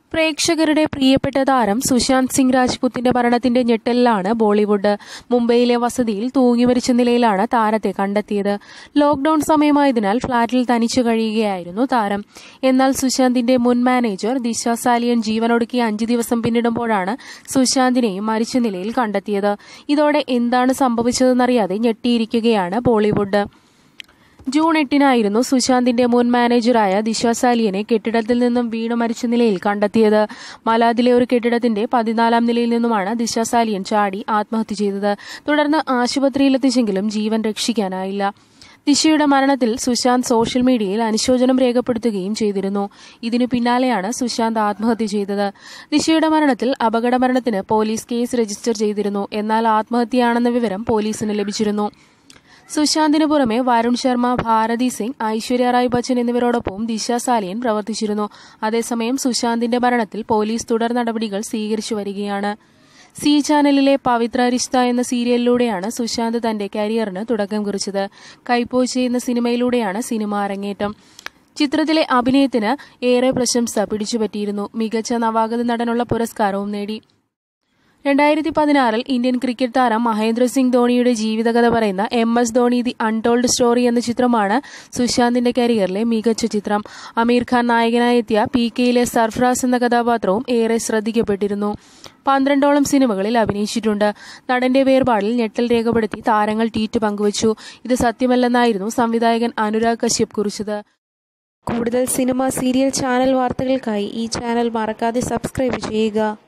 പ്രേക്ഷകരുടെ പ്രിയപ്പെട്ട താരം സുശാന്ത് സിംഗ് രാജ്പുത്തിന്റെ മരണത്തിന്റെ ഞെട്ടലിലാണ് ബോളിവുഡ് മുംബൈയിലെ വസതിയിൽ തൂങ്ങിമരിച്ച നിലയിലാണ് താരത്തെ കണ്ടെത്തിയത് ലോക്ഡൌൺ സമയമായതിനാൽ ഫ്ളാറ്റിൽ തനിച്ചു കഴിയുകയായിരുന്നു താരം എന്നാൽ സുശാന്തിന്റെ മുൻ മാനേജർ ദിശ സാലിയൻ ജീവനൊടുക്കി അഞ്ചു ദിവസം പിന്നിടുമ്പോഴാണ് സുശാന്തിനെയും മരിച്ച നിലയിൽ കണ്ടെത്തിയത് ഇതോടെ എന്താണ് സംഭവിച്ചതെന്നറിയാതെ ഞെട്ടിയിരിക്കുകയാണ് ബോളിവുഡ് ജൂൺ എട്ടിനായിരുന്നു സുശാന്തിന്റെ മുൻ മാനേജറായ ദിശ സാലിയനെ കെട്ടിടത്തിൽ നിന്നും വീണു മരിച്ച നിലയിൽ കണ്ടെത്തിയത് മലാദിലെ ഒരു കെട്ടിടത്തിന്റെ പതിനാലാം നിലയിൽ നിന്നുമാണ് ദിശ സാലിയൻ ചാടി ആത്മഹത്യ ചെയ്തത് തുടർന്ന് ആശുപത്രിയിലെത്തിച്ചെങ്കിലും ജീവൻ രക്ഷിക്കാനായില്ല ദിശയുടെ മരണത്തിൽ സുശാന്ത് സോഷ്യൽ മീഡിയയിൽ അനുശോചനം രേഖപ്പെടുത്തുകയും ചെയ്തിരുന്നു ഇതിനു പിന്നാലെയാണ് സുശാന്ത് ആത്മഹത്യ ചെയ്തത് ദിശയുടെ മരണത്തിൽ അപകട മരണത്തിന് പോലീസ് കേസ് രജിസ്റ്റർ ചെയ്തിരുന്നു എന്നാൽ ആത്മഹത്യയാണെന്ന വിവരം പോലീസിന് ലഭിച്ചിരുന്നു സുശാന്തിന് പുറമെ വരുൺ ശർമ്മ ഭാരതി സിംഗ് ഐശ്വര്യ റായ് ബച്ചൻ എന്നിവരോടൊപ്പം ദിശ സാലിയൻ പ്രവർത്തിച്ചിരുന്നു അതേസമയം സുശാന്തിന്റെ മരണത്തിൽ പോലീസ് തുടർ നടപടികൾ സ്വീകരിച്ചു വരികയാണ് സി ചാനലിലെ പവിത്ര റിഷ്ത എന്ന സീരിയലിലൂടെയാണ് സുശാന്ത് തന്റെ കരിയറിന് തുടക്കം കുറിച്ചത് കൈപ്പോച്ച് എന്ന സിനിമയിലൂടെയാണ് സിനിമ അരങ്ങേറ്റം ചിത്രത്തിലെ അഭിനയത്തിന് ഏറെ പ്രശംസ പിടിച്ചുപറ്റിയിരുന്നു മികച്ച നവാഗത നടനുള്ള പുരസ്കാരവും നേടി രണ്ടായിരത്തി പതിനാറിൽ ഇന്ത്യൻ ക്രിക്കറ്റ് താരം മഹേന്ദ്ര സിംഗ് ധോണിയുടെ ജീവിതകഥ പറയുന്ന M S Dhoni the untold story എന്ന ചിത്രമാണ് സുശാന്തിന്റെ കരിയറിലെ മികച്ച ചിത്രം അമീർ ഖാൻ നായകനായി എത്തിയ പി കെയിലെ സർഫ്രാസ് എന്ന കഥാപാത്രവും ഏറെ ശ്രദ്ധിക്കപ്പെട്ടിരുന്നു പന്ത്രണ്ടോളം സിനിമകളിൽ അഭിനയിച്ചിട്ടുണ്ട് നടന്റെ വേർപാടിൽ ഞെട്ടൽ രേഖപ്പെടുത്തി താരങ്ങൾ ട്വീറ്റ് പങ്കുവച്ചു ഇത് സത്യമല്ലെന്നായിരുന്നു സംവിധായകൻ അനുരാഗ് കശ്യപ് കുറിച്ചത് കൂടുതൽ സിനിമ സീരിയൽ ചാനൽ വാർത്തകൾക്കായി ഈ ചാനൽ മറക്കാതെ സബ്സ്ക്രൈബ് ചെയ്യുക